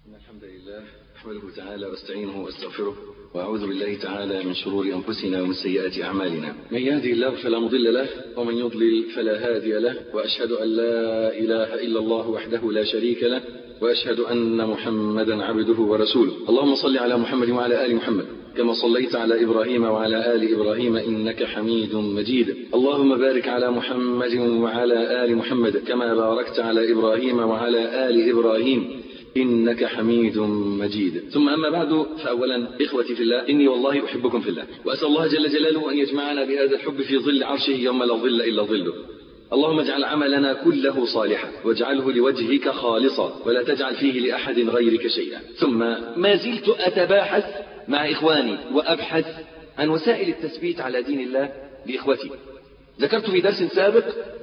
إن الحمد لله أحمده تعالى واستعينه واستغفره وأعوذ بالله تعالى من شرور أنفسنا ومن سيئات أعمالنا من يهدي الله فلا مضل له ومن يضلل فلا هادي له وأشهد أن لا إله إلا الله وحده لا شريك له وأشهد أن محمدا عبده ورسوله اللهم صل على محمد وعلى آل محمد كما صليت على إبراهيم وعلى آل إبراهيم إنك حميد مجيد اللهم بارك على محمد وعلى آل محمد كما باركت على إبراهيم وعلى آل إبراهيم إنك حميد مجيد ثم أما بعد فأولا إخوتي في الله إني والله أحبكم في الله وأسأل الله جل جلاله أن يجمعنا بهذا الحب في ظل عرشه يوم لا ظل إلا ظله اللهم اجعل عملنا كله صالحا واجعله لوجهك خالصا ولا تجعل فيه لأحد غيرك شيئا ثم ما زلت أتباحث مع إخواني وأبحث عن وسائل التثبيت على دين الله لإخوتي ذكرت في درس سابق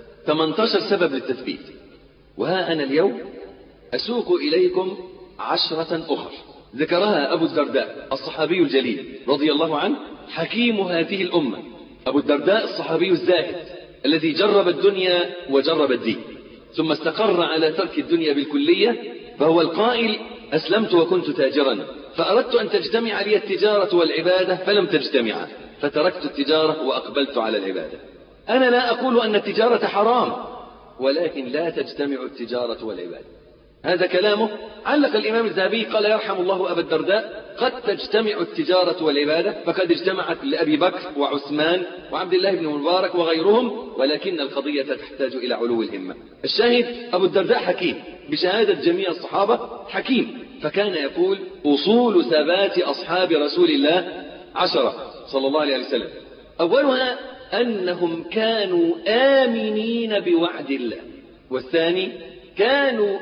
18 سبب للتثبيت وها أنا اليوم أسوق إليكم عشرة أخر ذكرها أبو الدرداء الصحابي الجليل رضي الله عنه حكيم هذه الأمة أبو الدرداء الصحابي الزاهد الذي جرب الدنيا وجرب الدين ثم استقر على ترك الدنيا بالكلية فهو القائل أسلمت وكنت تاجرا فأردت أن تجتمع لي التجارة والعبادة فلم تجتمعا فتركت التجارة وأقبلت على العبادة أنا لا أقول أن التجارة حرام ولكن لا تجتمع التجارة والعبادة هذا كلامه علق الإمام الذهبي قال يرحم الله أبا الدرداء قد تجتمع التجارة والعبادة فقد اجتمعت لأبي بكر وعثمان وعبد الله بن مبارك وغيرهم ولكن القضية تحتاج إلى علو الهمة الشاهد أبو الدرداء حكيم بشهادة جميع الصحابة حكيم فكان يقول أصول ثبات أصحاب رسول الله عشرة صلى الله عليه وسلم أولها أنهم كانوا آمنين بوعد الله والثاني كانوا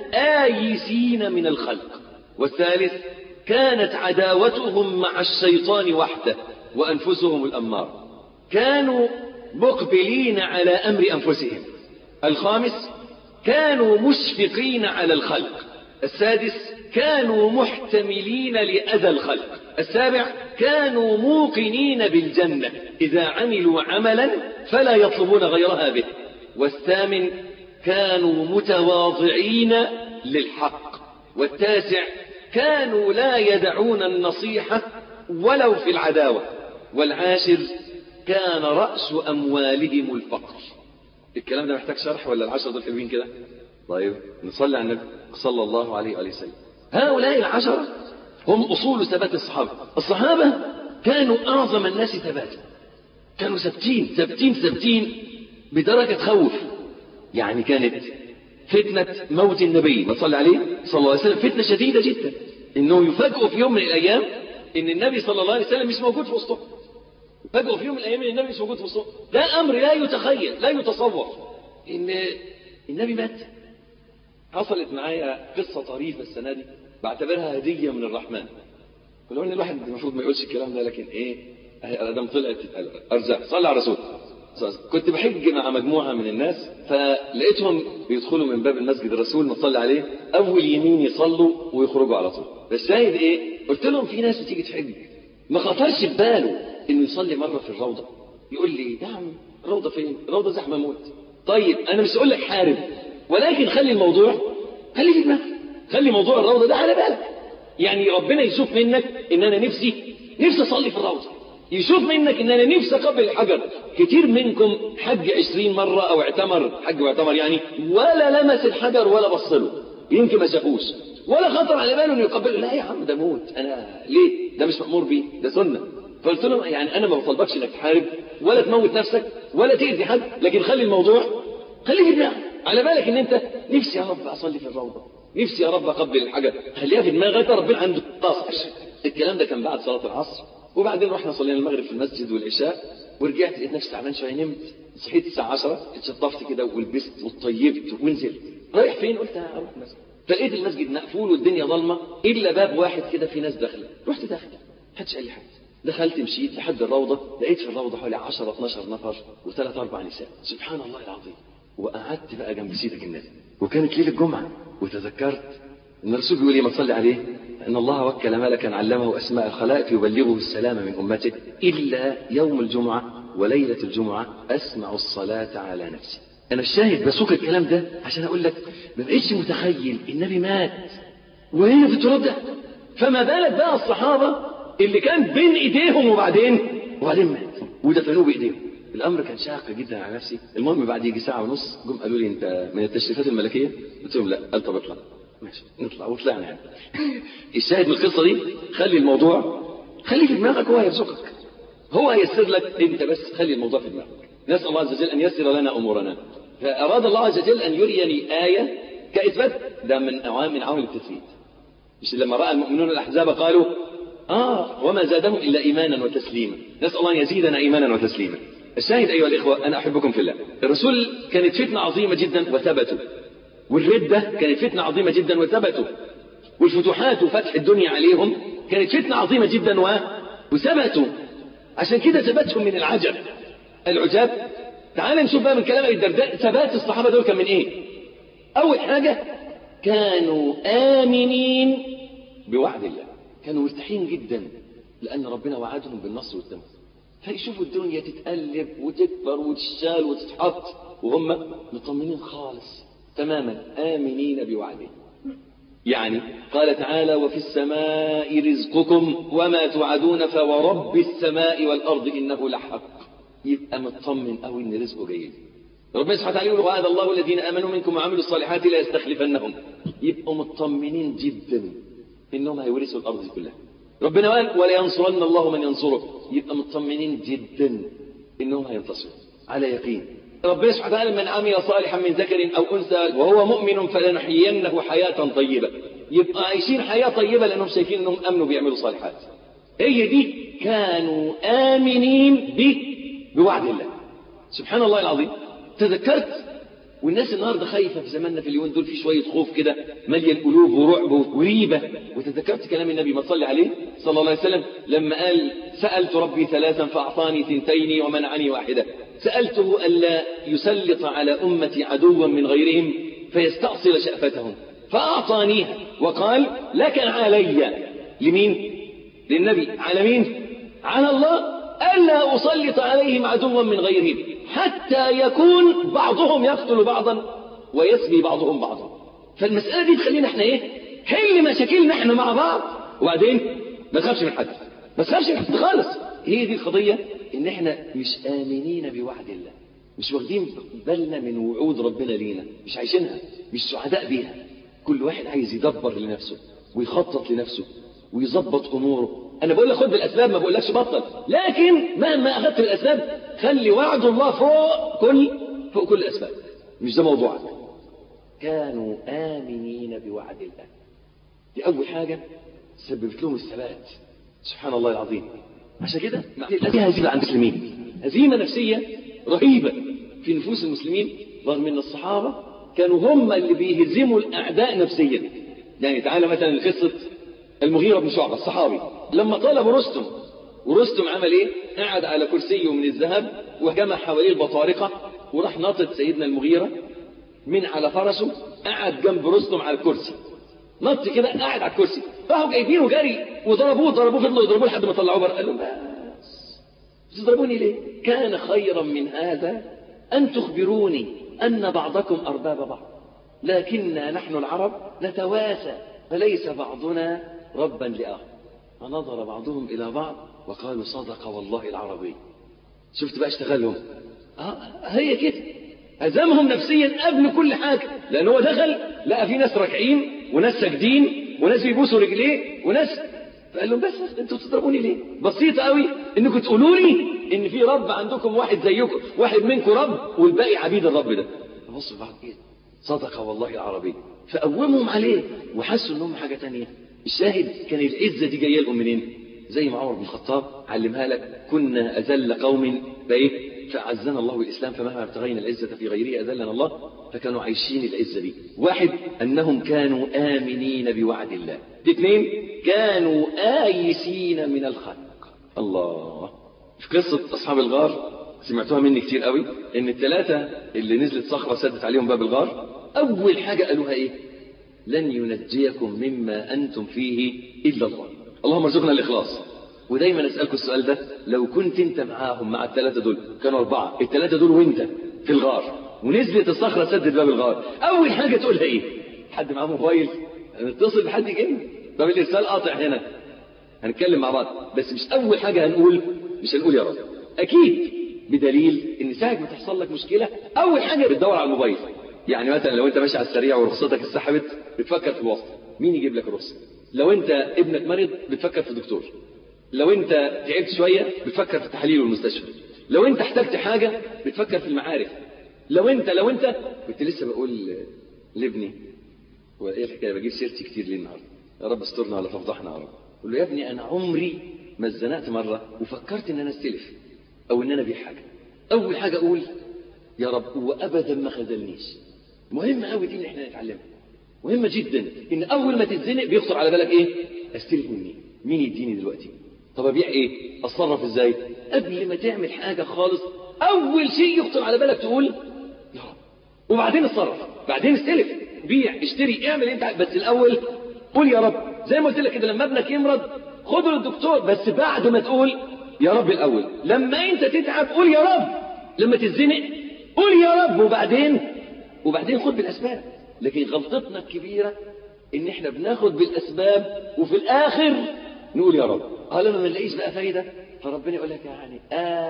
آيسين من الخلق والثالث كانت عداوتهم مع الشيطان وحده وأنفسهم الأمار كانوا مقبلين على أمر أنفسهم الخامس كانوا مشفقين على الخلق السادس كانوا محتملين لأذى الخلق السابع كانوا موقنين بالجنة إذا عملوا عملا فلا يطلبون غيرها به والثامن كانوا متواضعين للحق والتاسع كانوا لا يدعون النصيحة ولو في العداوة والعاشر كان رأس أموالهم الفقر الكلام ده محتاج شرح ولا العشرة دول حلوين كده طيب نصلي على النبي صلى الله عليه وآله وسلم هؤلاء العشرة هم أصول ثبات الصحابة الصحابة كانوا أعظم الناس ثباتا كانوا ثابتين ثابتين ثابتين بدرجة خوف يعني كانت فتنة موت النبي ما صلى عليه صلى الله عليه وسلم فتنة شديدة جدا انه يفاجئوا في يوم من الايام ان النبي صلى الله عليه وسلم مش موجود في وسطهم يفاجئوا في يوم من الايام ان النبي مش موجود في وسطهم ده امر لا يتخيل لا يتصور ان النبي مات حصلت معايا قصة طريفة السنة دي بعتبرها هدية من الرحمن ولو ان الواحد المفروض ما يقولش الكلام ده لكن ايه ادم طلعت ارزاق صلى على الرسول كنت بحج مع مجموعة من الناس فلقيتهم بيدخلوا من باب المسجد الرسول نصلي عليه أول يمين يصلوا ويخرجوا على طول بس شاهد إيه قلت لهم في ناس بتيجي تحج ما خطرش في باله إنه يصلي مرة في الروضة يقول لي يا عم الروضة فين الروضة زحمة موت طيب أنا مش أقول لك حارب ولكن خلي الموضوع خلي في دماغك خلي موضوع الروضة ده على بالك يعني ربنا يشوف منك إن أنا نفسي نفسي أصلي في الروضة يشوف منك ان انا نفسي اقبل الحجر كتير منكم حج عشرين مرة او اعتمر حج واعتمر يعني ولا لمس الحجر ولا بص له يمكن ما شافوش ولا خطر على باله انه يقبله لا يا عم ده موت انا ليه ده مش مأمور بيه ده سنة فقلت لهم يعني انا ما بطلبكش انك تحارب ولا تموت نفسك ولا تأذي حد لكن خلي الموضوع خليه في دماغك على بالك ان انت نفسي يا رب اصلي في الروضة نفسي يا رب اقبل الحجر خليها في دماغك ربنا عنده طاقة الكلام ده كان بعد صلاة العصر وبعدين رحنا صلينا المغرب في المسجد والعشاء ورجعت لقيت نفسي تعبان شويه نمت صحيت الساعه 10 اتشطفت كده ولبست وطيبت ونزلت رايح فين قلت اروح المسجد فلقيت المسجد مقفول والدنيا ضلمه الا باب واحد كده في ناس داخله رحت داخل محدش قال لي حاجه دخلت مشيت لحد الروضه لقيت في الروضه حوالي 10 12 نفر وثلاث اربع نساء سبحان الله العظيم وقعدت بقى جنب سيدك النبي وكانت ليله الجمعه وتذكرت ان الرسول بيقول لي ما تصلي عليه ان الله وكل ملكا علمه اسماء الخلائق يبلغه السلام من امته الا يوم الجمعه وليله الجمعه اسمع الصلاه على نفسي انا الشاهد بسوق الكلام ده عشان اقول لك ما بقتش متخيل النبي مات وهي في التراب ده فما بالك بقى الصحابة اللي كان بين ايديهم وبعدين وبعدين مات ودفنوه بايديهم الامر كان شاق جدا على نفسي المهم بعد يجي ساعه ونص جم قالوا لي انت من التشريفات الملكيه قلت لهم لا قال طب اطلع ماشي نطلع وطلعنا يعني الشاهد من القصه دي خلي الموضوع خليه في دماغك هو هيرزقك هو هيسر لك انت بس خلي الموضوع في دماغك نسال الله عز وجل ان يسر لنا امورنا فاراد الله عز وجل ان يريني ايه كاثبات ده من عوامل من عوامل التثبيت مش لما راى المؤمنون الاحزاب قالوا اه وما زادهم الا ايمانا وتسليما نسال الله ان يزيدنا ايمانا وتسليما الشاهد ايها الاخوه انا احبكم في الله الرسول كانت فتنه عظيمه جدا وثبتوا والردة كانت فتنة عظيمة جدا وثبتوا والفتوحات وفتح الدنيا عليهم كانت فتنة عظيمة جدا و... وثبتوا عشان كده ثبتهم من العجب العجاب تعال نشوف بقى من كلام الدرداء ثبات الصحابة دول كان من ايه اول حاجة كانوا آمنين بوعد الله كانوا مرتاحين جدا لأن ربنا وعدهم بالنصر والتمام فيشوفوا الدنيا تتقلب وتكبر وتشال وتتحط وهم مطمنين خالص تماما آمنين بوعده يعني قال تعالى وفي السماء رزقكم وما توعدون فورب السماء والأرض إنه لحق يبقى مطمن أو إن رزقه جيد ربنا سبحانه وتعالى يقول وعد الله الذين آمنوا منكم وعملوا الصالحات لا يستخلفنهم يبقوا مطمنين جدا إنهم هيورثوا الأرض كلها ربنا قال ولا ينصرن الله من ينصره يبقى مطمنين جدا إنهم هينتصروا على يقين ربنا سبحانه وتعالى من عمل صالحا من ذكر أو أنثى وهو مؤمن فلنحيينه حياة طيبة يبقى عايشين حياة طيبة لأنهم شايفين أنهم أمنوا بيعملوا صالحات هي دي كانوا آمنين به بوعد الله سبحان الله العظيم تذكرت والناس النهارده خايفة في زماننا في اليومين دول في شوية خوف كده مالية القلوب ورعب وريبة وتذكرت كلام النبي ما صلي عليه صلى الله عليه وسلم لما قال سألت ربي ثلاثا فأعطاني ثنتين ومنعني واحدة سألته ألا يسلط على أمتي عدوا من غيرهم فيستأصل شأفتهم فأعطانيها وقال لك علي لمين للنبي على مين على الله ألا أسلط عليهم عدوا من غيرهم حتى يكون بعضهم يقتل بعضا ويسبي بعضهم بعضا فالمسألة دي تخلينا احنا ايه حل مشاكلنا احنا مع بعض وبعدين ما تخافش من حد ما تخافش من حد خالص هي دي القضية ان احنا مش آمنين بوعد الله مش واخدين بالنا من وعود ربنا لينا مش عايشينها مش سعداء بيها كل واحد عايز يدبر لنفسه ويخطط لنفسه ويظبط اموره انا بقول لك خد بالاسباب ما بقولكش بطل لكن مهما اخذت بالاسباب خلي وعد الله فوق كل فوق كل الاسباب مش ده موضوعك كانوا امنين بوعد الله دي اول حاجه سببت لهم الثبات سبحان الله العظيم عشان كده دي هزيمه عند المسلمين هزيمه نفسيه رهيبه في نفوس المسلمين رغم ان الصحابه كانوا هم اللي بيهزموا الاعداء نفسيا يعني تعالى مثلا قصه المغيرة بن شعبة الصحابي لما طلب رستم ورستم عمل ايه قعد على كرسيه من الذهب وجمع حواليه البطارقة وراح ناطط سيدنا المغيرة من على فرسه قعد جنب رستم على الكرسي نط كده قاعد على الكرسي راحوا جايبينه جري وضربوه ضربوه فضلوا يضربوه لحد ما طلعوه بره قال لهم بس تضربوني ليه كان خيرا من هذا أن تخبروني أن بعضكم أرباب بعض لكننا نحن العرب نتواسى فليس بعضنا ربا لآخر فنظر بعضهم إلى بعض وقالوا صدق والله العربي شفت بقى اشتغلهم آه هي كده هزمهم نفسيا قبل كل حاجة لأن هو دخل لقى في ناس راكعين وناس ساجدين وناس بيبوسوا رجليه وناس فقال لهم بس انتوا بتضربوني ليه بسيطة قوي انكم تقولوا لي ان في رب عندكم واحد زيكم واحد منكم رب والباقي عبيد الرب ده بصوا بعض ايه صدق والله العربي فقومهم عليه وحسوا انهم حاجة تانية الشاهد كان العزة دي جاية لهم منين زي ما عمر بن الخطاب علمها لك كنا أذل قوم فإيه فعزنا الله بالإسلام فمهما ابتغينا العزة في غيره أذلنا الله فكانوا عايشين العزة دي واحد أنهم كانوا آمنين بوعد الله اثنين كانوا آيسين من الخلق الله في قصة أصحاب الغار سمعتوها مني كتير قوي ان الثلاثة اللي نزلت صخرة سدت عليهم باب الغار أول حاجة قالوها إيه لن ينجيكم مما أنتم فيه إلا الله اللهم ارزقنا الإخلاص ودايما أسألكم السؤال ده لو كنت أنت معاهم مع الثلاثة دول كانوا أربعة الثلاثة دول وأنت في الغار ونزلت الصخرة سدت باب الغار أول حاجة تقولها إيه حد معاه موبايل نتصل بحد يجي طب الارسال قاطع هنا هنتكلم مع بعض بس مش اول حاجه هنقول مش هنقول يا رب اكيد بدليل ان ساعه ما تحصل لك مشكله اول حاجه بتدور على الموبايل يعني مثلا لو انت ماشي على السريع ورخصتك اتسحبت بتفكر في الواسطه مين يجيب لك الرخصه لو انت ابنك مريض بتفكر في الدكتور لو انت تعبت شويه بتفكر في التحاليل والمستشفى لو انت احتجت حاجه بتفكر في المعارف لو انت لو انت كنت لسه بقول لابني وايه الحكايه بجيب سيرتي كتير ليه النهارده يا رب استرنا ولا تفضحنا يا رب قول له يا ابني انا عمري ما اتزنقت مره وفكرت ان انا استلف او ان انا ابيع حاجه اول حاجه اقول يا رب وابدا ما خذلنيش مهم قوي دي ان احنا نتعلمها مهمه جدا ان اول ما تتزنق بيخطر على بالك ايه استلف مني مين يديني دلوقتي طب ابيع ايه اتصرف ازاي قبل ما تعمل حاجه خالص اول شيء يخطر على بالك تقول يا رب وبعدين اتصرف بعدين استلف بيع اشتري اعمل انت بس الاول قول يا رب زي ما قلت لك كده لما ابنك يمرض خده للدكتور بس بعد ما تقول يا رب الاول لما انت تتعب قول يا رب لما تتزنق قول يا رب وبعدين وبعدين خد بالاسباب لكن غلطتنا الكبيره ان احنا بناخد بالاسباب وفي الاخر نقول يا رب قال لما ما نلاقيش بقى فايده فربنا يقول لك يعني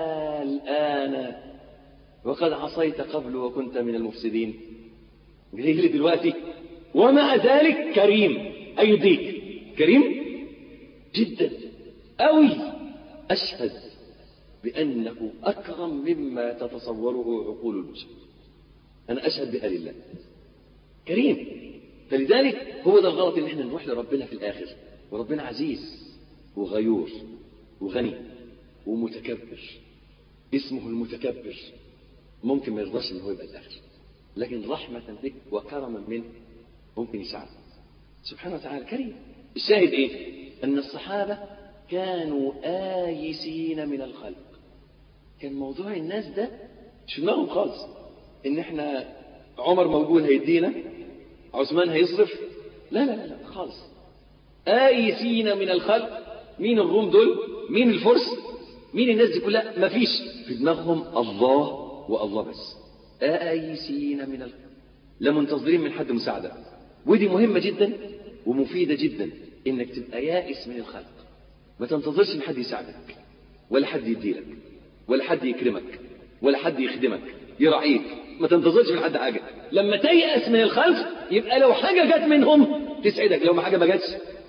الان وقد عصيت قبل وكنت من المفسدين جاي لي دلوقتي ومع ذلك كريم أيديك كريم جدا أوي أشهد بأنه أكرم مما تتصوره عقول البشر أنا أشهد بها لله كريم فلذلك هو ده الغلط ان احنا نروح لربنا في الآخر وربنا عزيز وغيور وغني ومتكبر اسمه المتكبر ممكن ما يرضاش ان هو يبقى الاخر لكن رحمة بك وكرما منه ممكن يساعد سبحانه وتعالى كريم الشاهد ايه ان الصحابة كانوا آيسين من الخلق كان موضوع الناس ده مش في دماغهم خالص ان احنا عمر موجود هيدينا عثمان هيصرف لا لا لا, لا خالص آيسين من الخلق مين الروم دول مين الفرس مين الناس دي كلها مفيش في دماغهم الله والله بس آيسين من الخلق لا منتظرين من حد مساعدة ودي مهمة جدا ومفيدة جدا انك تبقى يائس من الخلق ما تنتظرش ان حد يساعدك ولا حد يديلك ولا حد يكرمك ولا حد يخدمك يراعيك ما تنتظرش من حد حاجة لما تيأس من الخلق يبقى لو حاجة جت منهم تسعدك لو ما حاجة ما جاتش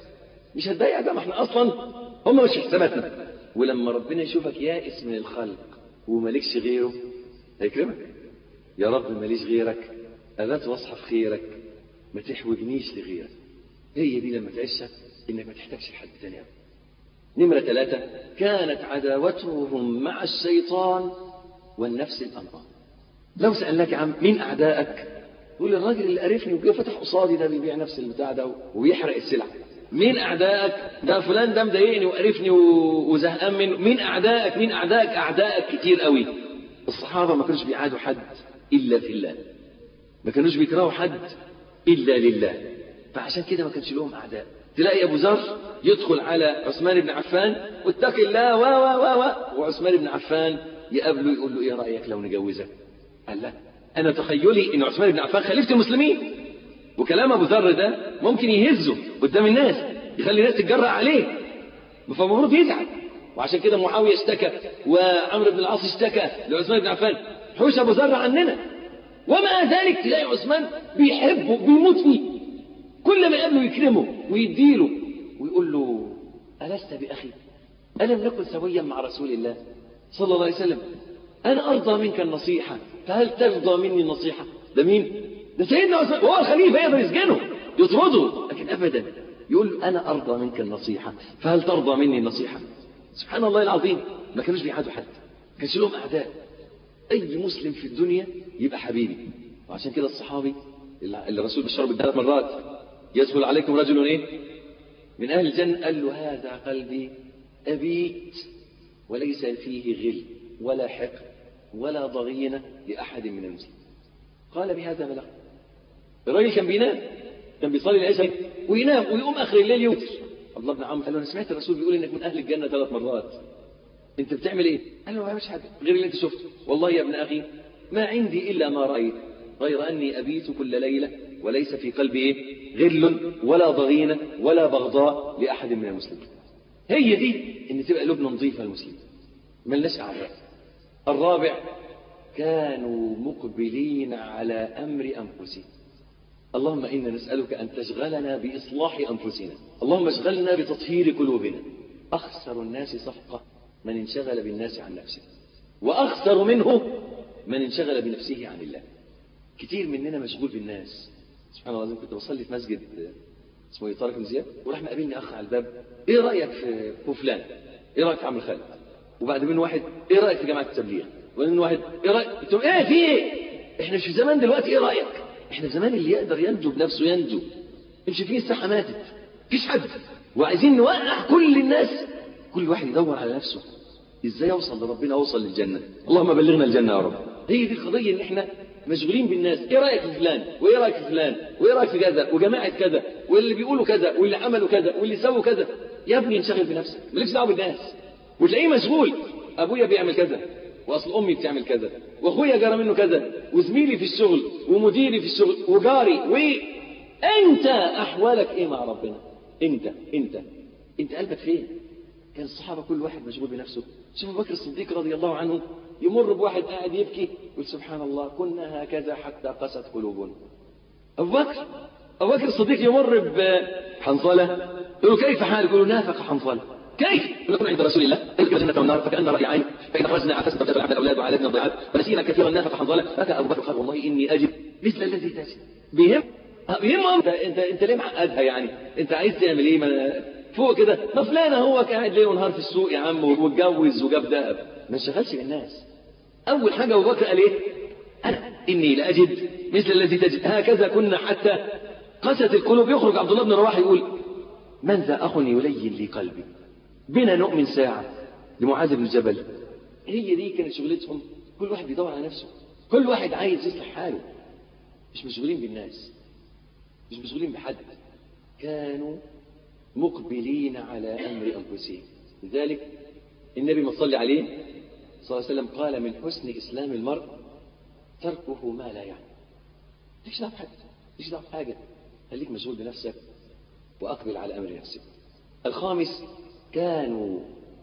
مش هتضايق ده ما احنا اصلا هم مش في حساباتنا ولما ربنا يشوفك يائس من الخلق ومالكش غيره هيكرمك يا رب ماليش غيرك أبات واصحى في خيرك ما تحوجنيش لغيرك هي دي لما تعيشها انك ما تحتاجش لحد تاني أبدا نمرة ثلاثة كانت عداوتهم مع الشيطان والنفس الأمارة لو سألناك يا عم مين أعدائك تقول الراجل اللي قرفني وجه فتح قصادي ده بيبيع نفس البتاع ده وبيحرق السلع مين أعدائك ده فلان ده مضايقني وقرفني وزهقان منه مين أعدائك مين أعدائك أعدائك كتير قوي الصحابة ما كانوش بيعادوا حد إلا في الله ما كانوش بيكرهوا حد إلا لله فعشان كده ما كانش لهم أعداء تلاقي أبو ذر يدخل على عثمان بن عفان واتق الله و و و و وعثمان بن عفان يقابله يقول له إيه رأيك لو نجوزك قال لا أنا تخيلي إن عثمان بن عفان خليفة المسلمين وكلام أبو ذر ده ممكن يهزه قدام الناس يخلي الناس تتجرأ عليه فالمفروض يزعل وعشان كده معاوية اشتكى وعمرو بن العاص اشتكى لعثمان بن عفان حوش أبو ذر عننا ومع ذلك تلاقي عثمان بيحبه بيموت فيه كل ما يقابله يكرمه ويديله ويقول له ألست بأخي ألم نكن سويا مع رسول الله صلى الله عليه وسلم أنا أرضى منك النصيحة فهل ترضى مني النصيحة ده مين ده سيدنا عثمان وهو الخليفة يقدر يسجنه يطرده لكن أبدا يقول أنا أرضى منك النصيحة فهل ترضى مني النصيحة سبحان الله العظيم ما كانوش بيعادوا حد ما كانش لهم أعداء أي مسلم في الدنيا يبقى حبيبي وعشان كده الصحابي اللي الرسول بشره بالثلاث مرات يدخل عليكم رجل ايه من اهل الجنه قال له هذا قلبي ابيت وليس فيه غل ولا حقد ولا ضغينه لاحد من المسلمين قال بهذا بلغ الراجل كان بينام كان بيصلي العشاء وينام ويقوم اخر الليل يوتر الله بن عمرو قال له انا سمعت الرسول بيقول انك من اهل الجنه ثلاث مرات انت بتعمل ايه قال له ما بعملش حاجه غير اللي انت شفته والله يا ابن اخي ما عندي الا ما رايت غير اني ابيت كل ليله وليس في قلبه إيه؟ غل ولا ضغينة ولا بغضاء لأحد من المسلمين هي دي إن تبقى قلوبنا نظيفة المسلمين ملناش أعداء الرابع كانوا مقبلين على أمر أنفسهم اللهم إنا نسألك أن تشغلنا بإصلاح أنفسنا اللهم اشغلنا بتطهير قلوبنا أخسر الناس صفقة من انشغل بالناس عن نفسه وأخسر منه من انشغل بنفسه عن الله كتير مننا مشغول بالناس سبحان الله العظيم كنت بصلي في مسجد اسمه ايه طارق بن زياد وراح مقابلني اخ على الباب ايه رايك في في فلان ايه رايك في عم خالد وبعد منه واحد ايه رايك في جماعه التبليغ وبعد منه واحد ايه رايك قلت له ايه في ايه احنا مش في زمان دلوقتي ايه رايك احنا في زمان اللي يقدر ينجو بنفسه ينجو مش فيه الساحه ماتت مفيش حد وعايزين نوقع كل الناس كل واحد يدور على نفسه ازاي اوصل لربنا اوصل للجنه اللهم بلغنا الجنه يا رب هي دي القضيه ان احنا مشغولين بالناس ايه رايك في فلان وايه رايك في فلان وايه رايك في كذا وجماعه كذا واللي بيقولوا كذا واللي عملوا كذا واللي سووا كذا يا ابني انشغل بنفسك مالكش دعوه بالناس وتلاقيه مشغول ابويا بيعمل كذا واصل امي بتعمل كذا واخويا جرى منه كذا وزميلي في الشغل ومديري في الشغل وجاري و انت احوالك ايه مع ربنا انت انت انت قلبك فين كان الصحابه كل واحد مشغول بنفسه شوف ابو بكر الصديق رضي الله عنه يمر بواحد قاعد يبكي يقول سبحان الله كنا هكذا حتى قست قلوبنا ابو بكر ابو بكر الصديق يمر بحنظله يقول كيف حالك يقول نافق حنظله كيف؟ نكون عند رسول الله ذكر الجنة والنار فكأن رأي عين فإن خرجنا عفسنا وجد العبد الأولاد وعالجنا الضيعات ونسينا كثيرا نافق حنظلة بكى أبو بكر قال والله إني أجد مثل الذي تجد بيهم بيهم انت انت انت ليه معقدها يعني؟ انت عايز تعمل ايه؟ ما فوق كده ما فلان هو قاعد ليل ونهار في السوق يا عم واتجوز وجاب ذهب ما انشغلش بالناس اول حاجه ابو بكر قال ايه؟ انا اني لاجد مثل الذي تجد هكذا كنا حتى قست القلوب يخرج عبد الله بن رواحه يقول من ذا اخ يلين لي قلبي بنا نؤمن ساعة لمعاذ بن جبل هي دي كانت شغلتهم كل واحد بيدور على نفسه كل واحد عايز يصلح حاله مش مشغولين بالناس مش مشغولين بحد كانوا مقبلين على أمر أنفسهم لذلك النبي ما صلى عليه صلى الله عليه وسلم قال من حسن إسلام المرء تركه ما لا يعني ليش دعوة بحد ليش دعوة بحاجة خليك مشغول بنفسك وأقبل على أمر نفسك الخامس كانوا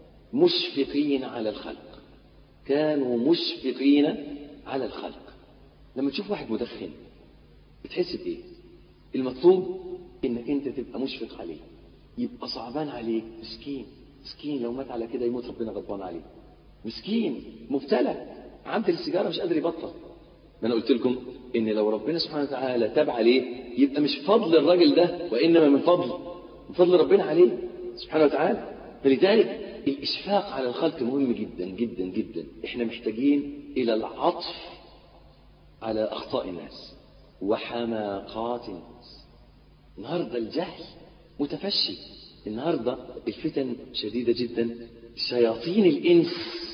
مشفقين على الخلق كانوا مشفقين على الخلق لما تشوف واحد مدخن بتحس بايه المطلوب انك انت تبقى مشفق عليه يبقى صعبان عليك مسكين مسكين لو مات على كده يموت ربنا غضبان عليه مسكين مبتلى عبد السيجاره مش قادر يبطل ما انا قلت لكم ان لو ربنا سبحانه وتعالى تاب عليه يبقى مش فضل الراجل ده وانما من فضل من فضل ربنا عليه سبحانه وتعالى فلذلك الإشفاق على الخلق مهم جدا جدا جدا احنا محتاجين إلى العطف على أخطاء الناس وحماقات الناس النهاردة الجهل متفشي النهاردة الفتن شديدة جدا شياطين الإنس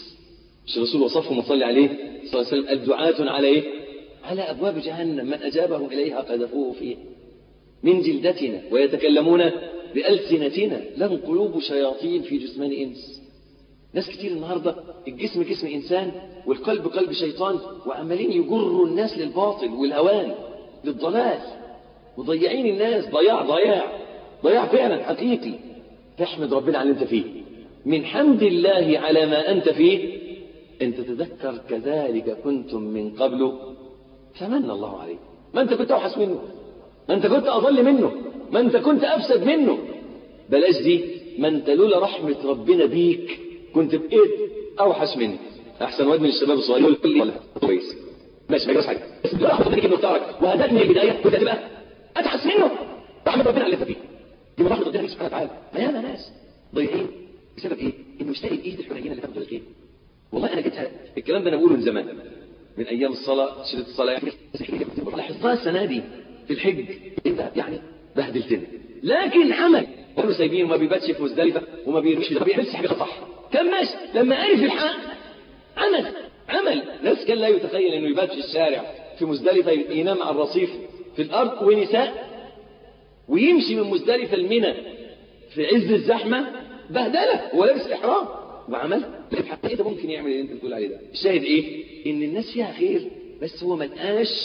مش الرسول وصفهم وصلي عليه صلى الله عليه وسلم الدعاة على إيه؟ على أبواب جهنم من أجابهم إليها قذفوه فيه من جلدتنا ويتكلمون بألسنتنا لهم قلوب شياطين في جثمان إنس ناس كتير النهاردة الجسم جسم إنسان والقلب قلب شيطان وعمالين يجروا الناس للباطل والهوان للضلال مضيعين الناس ضياع ضياع ضياع فعلا حقيقي فاحمد ربنا على اللي انت فيه من حمد الله على ما أنت فيه أن تتذكر كذلك كنتم من قبل فمن الله عليك ما أنت كنت أوحش منه ما أنت كنت أضل منه ما أنت كنت أفسد منه بلاش دي ما أنت لولا رحمة ربنا بيك كنت بقيت أوحش منه أحسن واد من الشباب الصغيرين يقول لي كويس ماشي ما يجراش حاجة بس لولا رحمة ربنا انه اختارك وهداك من البداية كنت هتبقى أتحس منه رحمة ربنا اللي انت فيه دي من رحمة ربنا سبحانه وتعالى فياما ناس ضايعين بسبب ايه؟ انه اشتري بايد الحنينه اللي تاخده الخير والله انا جيتها الكلام ده انا بقوله من زمان من ايام الصلاه شريط الصلاه يعني لاحظتها السنه دي في الحج انت يعني بهدلتنا لكن حمل كانوا سايبين وما بيباتش في مزدلفه وما بيرميش ما بيعملش حاجه صح كان ماشي لما عرف الحق عمل عمل ناس كان لا يتخيل انه يبات في الشارع في مزدلفه ينام على الرصيف في الارض ونساء ويمشي من مزدلفه المنى في عز الزحمه بهدله هو لابس احرام وعمل حتى ايه ده ممكن يعمل اللي انت بتقول عليه ده الشاهد ايه ان الناس فيها خير بس هو ما لقاش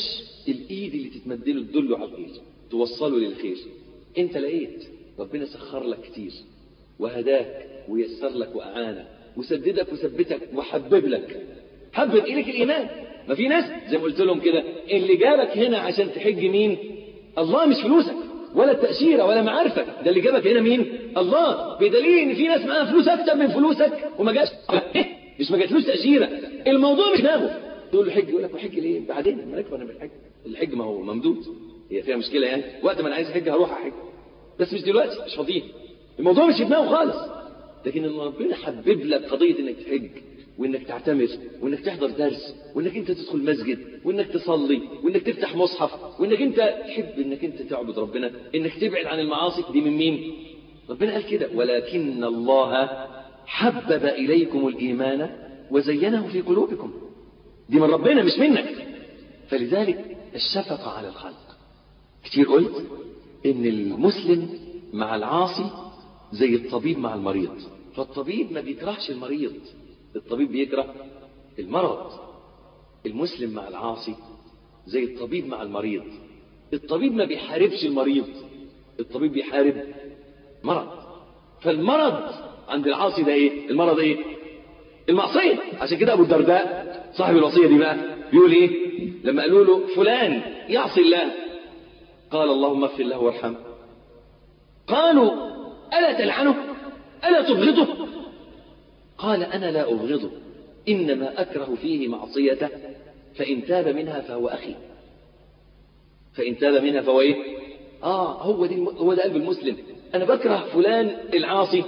الإيد اللي تتمدله تدله على الخير توصله للخير أنت لقيت ربنا سخر لك كتير وهداك ويسر لك وأعانك وسددك وثبتك وحبب لك حبب إليك الإيمان ما في ناس زي ما قلت لهم كده اللي جابك هنا عشان تحج مين الله مش فلوسك ولا التأشيرة ولا معارفك ده اللي جابك هنا مين الله بدليل ان في ناس معاها فلوس اكتر من فلوسك وما جاش مش ما جاتلوش تأشيرة الموضوع مش دماغه تقول له حج يقول لك وحج ليه بعدين لما نكبر نعمل حج الحج ما هو ممدود هي فيها مشكلة يعني وقت ما انا عايز احج هروح احج بس مش دلوقتي مش فاضيين الموضوع مش في دماغه خالص لكن ان ربنا حبب لك قضية انك تحج وانك تعتمر وانك تحضر درس وانك انت تدخل مسجد وانك تصلي وانك تفتح مصحف وانك انت تحب انك انت تعبد ربنا انك تبعد عن المعاصي دي من مين ربنا قال كده ولكن الله حبب اليكم الايمان وزينه في قلوبكم دي من ربنا مش منك فلذلك الشفقة على الخلق كتير قلت ان المسلم مع العاصي زي الطبيب مع المريض فالطبيب ما بيكرهش المريض الطبيب بيكره المرض المسلم مع العاصي زي الطبيب مع المريض الطبيب ما بيحاربش المريض الطبيب بيحارب مرض فالمرض عند العاصي ده ايه المرض ايه المعصية عشان كده ابو الدرداء صاحب الوصية دي بقى بيقول ايه لما قالوا له فلان يعصي الله قال اللهم اغفر له وارحمه قالوا ألا تلعنه ألا تبغضه قال أنا لا أبغضه إنما أكره فيه معصيته فإن تاب منها فهو أخي فإن تاب منها فهو إيه آه هو, دي هو ده قلب المسلم أنا بكره فلان العاصي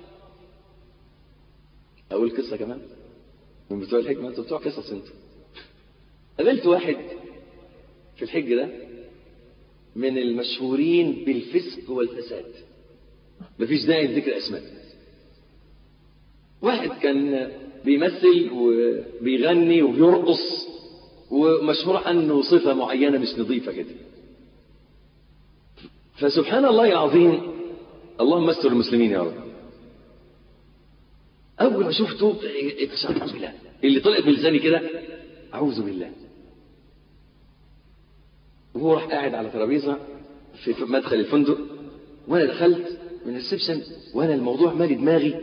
أقول قصة كمان من بتوع الحكمة أنتوا بتوع قصص أنتوا قابلت واحد في الحج ده من المشهورين بالفسق والفساد مفيش داعي لذكر اسماء واحد كان بيمثل وبيغني وبيرقص ومشهور عنه صفة معينة مش نظيفة كده فسبحان الله العظيم اللهم استر المسلمين يا رب أول ما شفته اتشعرت بالله اللي طلعت من لساني كده أعوذ بالله وهو راح قاعد على ترابيزه في مدخل الفندق وانا دخلت من الريسبشن وانا الموضوع مالي دماغي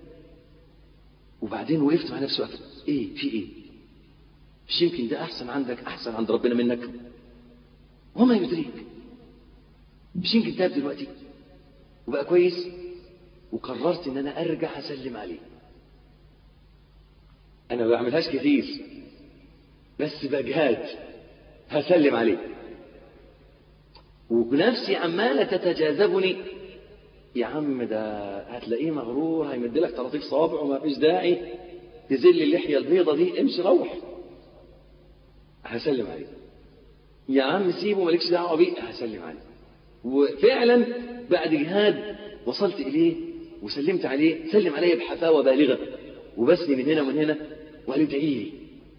وبعدين وقفت مع نفسي وقفت ايه في ايه مش يمكن ده احسن عندك احسن عند ربنا منك وما يدريك مش يمكن تاب دلوقتي وبقى كويس وقررت ان انا ارجع اسلم عليه انا ما بعملهاش كتير بس بجهاد هسلم عليه ونفسي عمالة تتجاذبني يا عم ده هتلاقيه مغرور هيمد لك طراطيف صوابع وما فيش داعي تزل اللحية البيضة دي امشي روح هسلم عليه يا عم سيبه مالكش دعوة بيه هسلم عليه وفعلا بعد جهاد وصلت إليه وسلمت عليه سلم عليه بحفاوة بالغة وبسني من هنا ومن هنا وقال ادعي لي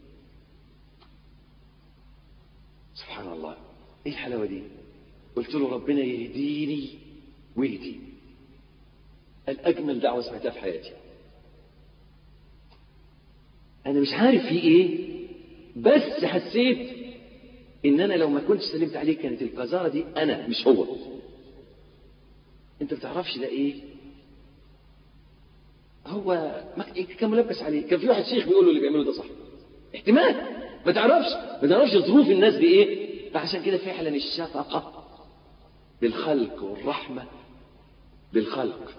سبحان الله ايه الحلاوة دي قلت له ربنا يهديني ويهدي الأجمل دعوة سمعتها في حياتي أنا مش عارف في إيه بس حسيت إن أنا لو ما كنتش سلمت عليه كانت القذارة دي أنا مش هو أنت بتعرفش ده إيه هو كان ملبس عليه كان في واحد شيخ بيقول له اللي بيعمله ده صح احتمال ما تعرفش ما تعرفش ظروف الناس دي ايه فعشان كده فعلا الشفقة بالخلق والرحمة بالخلق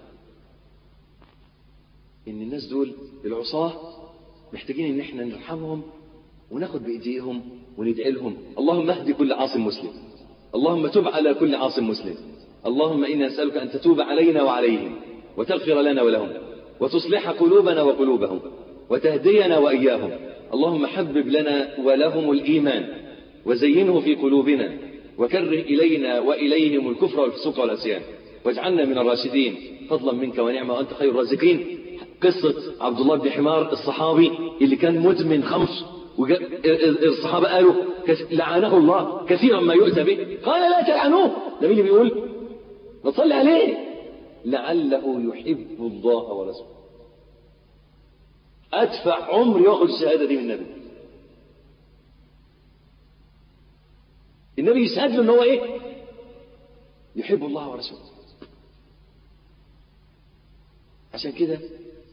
ان الناس دول العصاة محتاجين ان احنا نرحمهم وناخد بايديهم وندعي لهم اللهم اهدي كل عاصم مسلم اللهم تب على كل عاصم مسلم اللهم انا نسالك ان تتوب علينا وعليهم وتغفر لنا ولهم وتصلح قلوبنا وقلوبهم وتهدينا واياهم اللهم حبب لنا ولهم الايمان وزينه في قلوبنا وكره إلينا وإليهم الكفر والفسوق والعصيان واجعلنا من الراشدين فضلا منك ونعمة وأنت خير الرازقين قصة عبد الله بن حمار الصحابي اللي كان مدمن خمر الصحابة قالوا لعنه الله كثيرا ما يؤتى به قال لا تلعنوه ده مين اللي بيقول ما تصلي عليه لعله يحب الله ورسوله أدفع عمري وأخذ الشهادة دي من النبي النبي يشهد له ان هو ايه يحب الله ورسوله عشان كده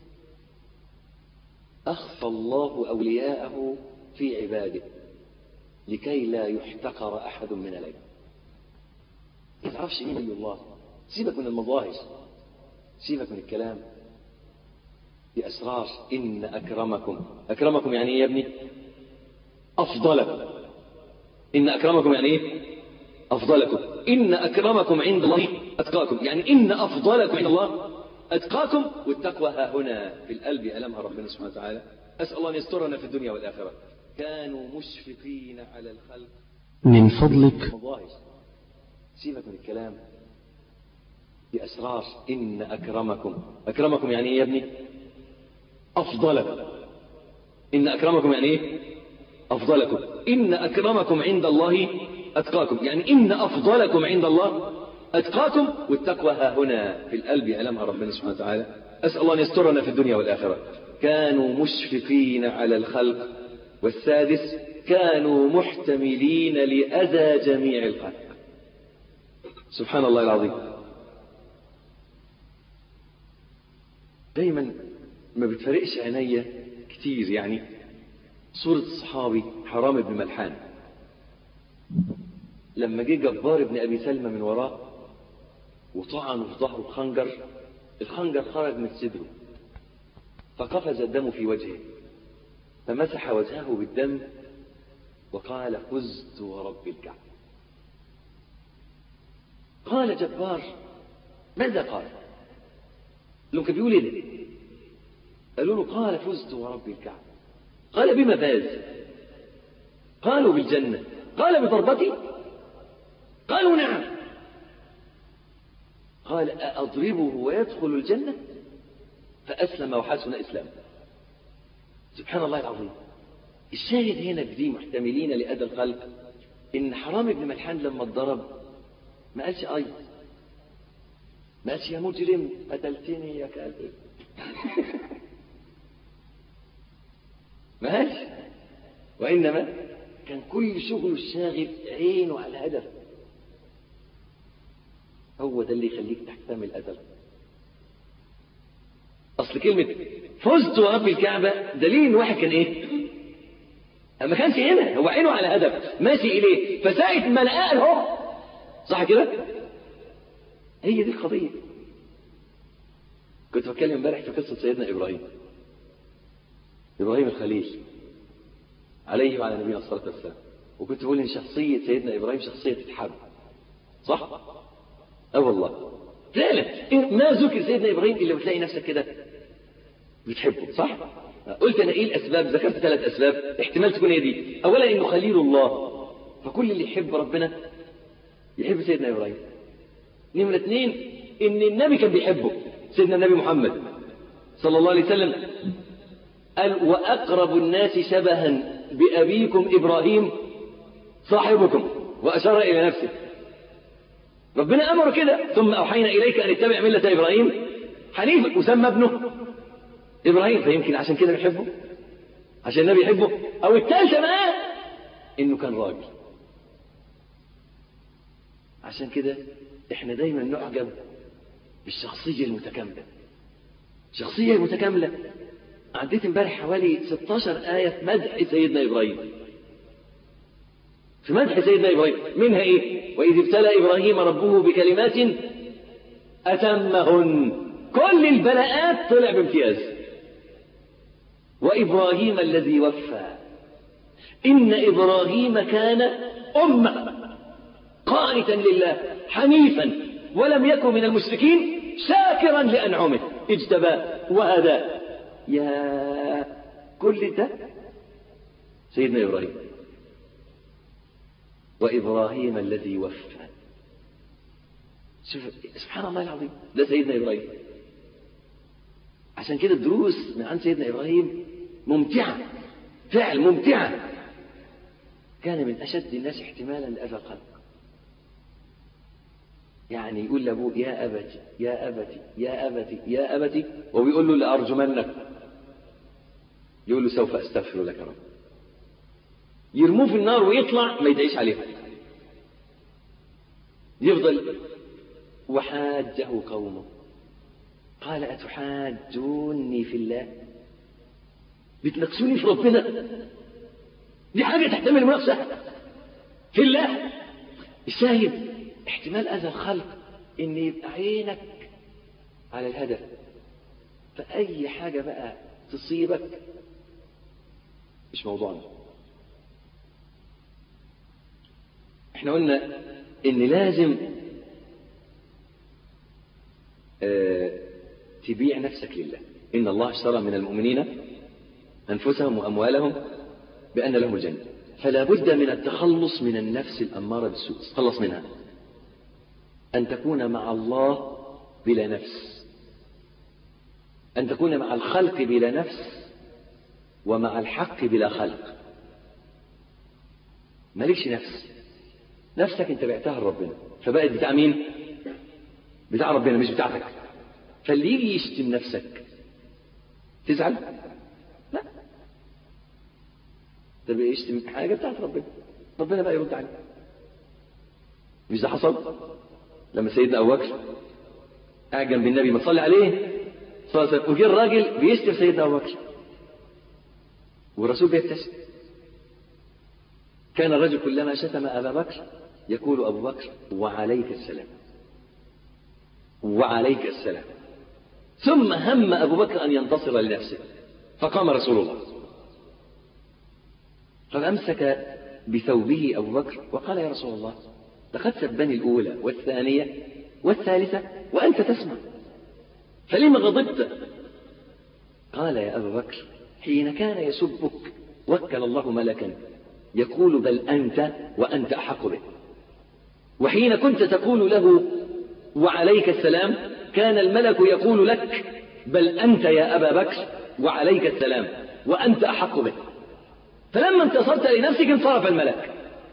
أخفى الله أولياءه في عباده لكي لا يحتقر أحد من العباد ما تعرفش مين ولي الله سيبك من المظاهر سيبك من الكلام دي أسرار إن أكرمكم أكرمكم يعني إيه يا ابني أفضلكم إن أكرمكم يعني إيه أفضلكم إن أكرمكم عند الله أتقاكم يعني إن أفضلكم عند الله أتقاكم والتقوى ها هنا في القلب ألمها ربنا سبحانه وتعالى أسأل الله أن يسترنا في الدنيا والآخرة كانوا مشفقين على الخلق من فضلك مظاهر سيبك من الكلام دي أسرار إن أكرمكم أكرمكم يعني إيه يا ابني أفضلكم إن أكرمكم يعني إيه أفضلكم إن أكرمكم عند الله أتقاكم يعني إن أفضلكم عند الله أتقاكم والتقوى ها هنا في القلب يعلمها ربنا سبحانه وتعالى أسأل الله أن يسترنا في الدنيا والآخرة كانوا مشفقين على الخلق والسادس كانوا محتملين لأذى جميع الخلق سبحان الله العظيم دايما ما بتفرقش عينيا كتير يعني صورة الصحابي حرام بن ملحان لما جه جبار بن أبي سلمى من وراه وطعنه في ظهره بخنجر الخنجر خرج من صدره فقفز الدم في وجهه فمسح وجهه بالدم وقال فزت ورب الكعبة قال جبار ماذا قال لو كان بيقول ايه ده؟ قالوا له قال فزت ورب الكعبة قال بما فاز قالوا بالجنة قال بضربتي قالوا نعم قال أأضربه ويدخل الجنة فأسلم وحسن إسلامه سبحان الله العظيم الشاهد هنا في دي محتملين لأذى الخلق إن حرام ابن ملحان لما اتضرب ما قالش أي ما قالش يا مجرم قتلتني يا كافر ما قالش وإنما كان كل شغله الشاغل عينه على الهدف هو ده اللي يخليك تحتمل أذى أصل كلمة فزت ورب الكعبة دليل إن واحد كان إيه؟ ما كانش هنا هو عينه على هدف ماشي إليه فساعة ما لقاه اهو صح كده؟ هي دي القضية كنت بتكلم امبارح في قصة سيدنا إبراهيم إبراهيم الخليل عليه وعلى نبينا الصلاة والسلام وكنت بقول إن شخصية سيدنا إبراهيم شخصية تتحب صح؟ اه والله فعلا ما ذكر سيدنا ابراهيم الا وتلاقي نفسك كده بتحبه صح قلت انا ايه الاسباب ذكرت ثلاث اسباب احتمال تكون هي دي اولا انه خليل الله فكل اللي يحب ربنا يحب سيدنا ابراهيم نمرة اثنين ان النبي كان بيحبه سيدنا النبي محمد صلى الله عليه وسلم قال واقرب الناس شبها بابيكم ابراهيم صاحبكم واشار الى نفسه ربنا أمره كده ثم أوحينا إليك أن اتبع ملة إبراهيم حنيفا وسمى ابنه إبراهيم فيمكن عشان كده بيحبه عشان النبي يحبه أو الثالثة بقى إنه كان راجل عشان كده إحنا دايما نعجب بالشخصية المتكاملة الشخصية المتكاملة عديت امبارح حوالي 16 آية في مدح سيدنا إبراهيم في مدح سيدنا إبراهيم منها إيه وإذ ابتلى إبراهيم ربه بكلمات أتمهن كل البلاءات طلع بامتياز وإبراهيم الذي وفى إن إبراهيم كان أمة قانتا لله حنيفا ولم يكن من المشركين شاكرا لأنعمه اجتباه وهداه يا كل ده سيدنا إبراهيم وإبراهيم الذي وفى شوف سبحان الله العظيم ده سيدنا إبراهيم عشان كده الدروس من عن سيدنا إبراهيم ممتعة فعل ممتعة كان من أشد الناس احتمالا لأذى الخلق يعني يقول لأبوه يا أبتي يا أبتي يا أبتي يا أبتي وبيقول له لأرجمنك يقول له سوف أستغفر لك رب يرموه في النار ويطلع ما يدعيش عليهم يفضل وحاجه قومه قال أتحاجوني في الله بتناقشوني في ربنا دي حاجة تحتمل مناقشة في الله الشاهد احتمال أذى الخلق إن يبقى عينك على الهدف فأي حاجة بقى تصيبك مش موضوعنا احنا قلنا ان لازم اه تبيع نفسك لله ان الله اشترى من المؤمنين انفسهم واموالهم بان لهم الجنه فلا بد من التخلص من النفس الاماره بالسوء تخلص منها ان تكون مع الله بلا نفس ان تكون مع الخلق بلا نفس ومع الحق بلا خلق مالكش نفس نفسك انت بعتها لربنا فبقت بتاع مين بتاع ربنا مش بتاعتك فاللي يجي يشتم نفسك تزعل لا طب يشتم حاجه بتاعت ربنا ربنا بقى يرد عليه مش ده حصل لما سيدنا ابو بكر قاعد جنب النبي ما تصلي عليه صلى الله عليه وسلم وجه الراجل بيشتم سيدنا ابو بكر والرسول بيبتسم كان الرجل كلما شتم ابا بكر يقول ابو بكر وعليك السلام وعليك السلام ثم هم ابو بكر ان ينتصر لنفسه فقام رسول الله فامسك بثوبه ابو بكر وقال يا رسول الله لقد سبني الاولى والثانيه والثالثه وانت تسمع فلم غضبت قال يا ابا بكر حين كان يسبك وكل الله ملكا يقول بل أنت وأنت أحق به وحين كنت تقول له وعليك السلام كان الملك يقول لك بل أنت يا أبا بكر وعليك السلام وأنت أحق به فلما انتصرت لنفسك انصرف الملك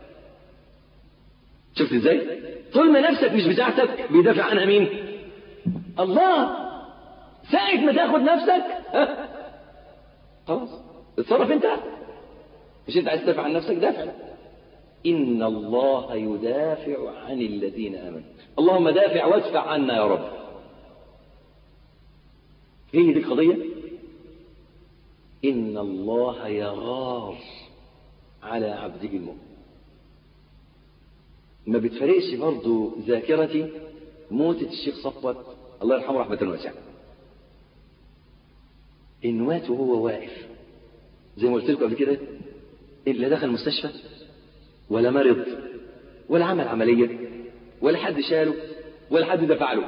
شفت ازاي طول ما نفسك مش بتاعتك بيدافع عنها مين الله ساعة ما تاخد نفسك ها خلاص اتصرف انت مش انت عايز تدافع عن نفسك دافع ان الله يدافع عن الذين امنوا اللهم دافع وادفع عنا يا رب هي دي القضيه ان الله يغار على عبده المؤمن ما بتفرقش برضه ذاكرتي موتة الشيخ صفوت الله يرحمه رحمة واسعة إن مات وهو واقف زي ما قلت لكم قبل كده لا دخل المستشفى ولا مرض ولا عمل عملية ولا حد شاله ولا حد دفع له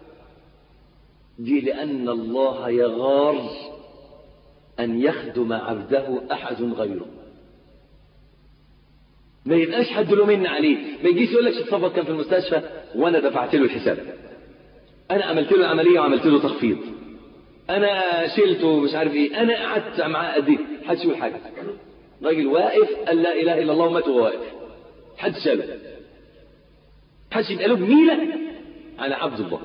دي لأن الله يغار أن يخدم عبده أحد غيره ما يبقاش حد له من عليه ما يجيش يقول لك صفت كان في المستشفى وانا دفعت له الحساب انا عملت له العمليه وعملت له تخفيض انا شلته مش عارف ايه انا قعدت معاه قد ايه محدش يقول حاجه راجل واقف قال لا اله الا الله ومات وهو واقف حد شاله حدش يبقى له جميله على عبد الله